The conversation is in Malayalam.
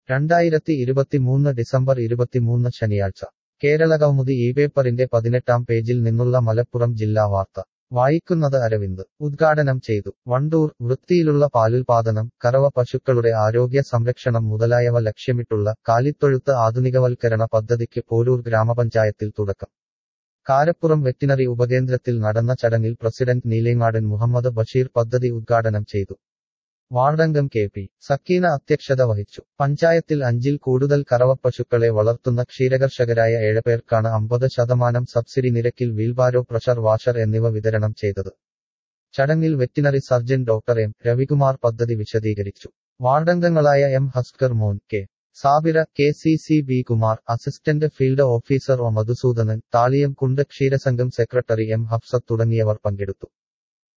രണ്ടായിരത്തി ഇരുപത്തിമൂന്ന് ഡിസംബർ ഇരുപത്തിമൂന്ന് ശനിയാഴ്ച കേരള കൗമുദി ഈ പേപ്പറിന്റെ പതിനെട്ടാം പേജിൽ നിന്നുള്ള മലപ്പുറം ജില്ലാ വാർത്ത വായിക്കുന്നത് അരവിന്ദ് ഉദ്ഘാടനം ചെയ്തു വണ്ടൂർ വൃത്തിയിലുള്ള പാലുൽപാദനം കറവ പശുക്കളുടെ ആരോഗ്യ സംരക്ഷണം മുതലായവ ലക്ഷ്യമിട്ടുള്ള കാലിത്തൊഴുത്ത് ആധുനികവൽക്കരണ പദ്ധതിക്ക് പോരൂർ ഗ്രാമപഞ്ചായത്തിൽ തുടക്കം കാരപ്പുറം വെറ്റിനറി ഉപകേന്ദ്രത്തിൽ നടന്ന ചടങ്ങിൽ പ്രസിഡന്റ് നീലേങ്ങാടൻ മുഹമ്മദ് ബഷീർ പദ്ധതി ഉദ്ഘാടനം ചെയ്തു വാർഡംഗം കെ പി സക്കീന അധ്യക്ഷത വഹിച്ചു പഞ്ചായത്തിൽ അഞ്ചിൽ കൂടുതൽ കറവപ്പശുക്കളെ വളർത്തുന്ന ക്ഷീരകർഷകരായ ഏഴുപേർക്കാണ് അമ്പത് ശതമാനം സബ്സിഡി നിരക്കിൽ വീൽബാരോ പ്രഷർ വാഷർ എന്നിവ വിതരണം ചെയ്തത് ചടങ്ങിൽ veterinary surgeon doctor M Ravikumar പദ്ധതി വിശദീകരിച്ചു വാർഡംഗങ്ങളായ M Haskar Mon K Sabira K C C B Kumar assistant field officer O Madhusoodanan Thaliyamkundu ക്ഷീരസംഘം സെക്രട്ടറി എം ഹഫ്സത്ത് തുടങ്ങിയവർ പങ്കെടുത്തു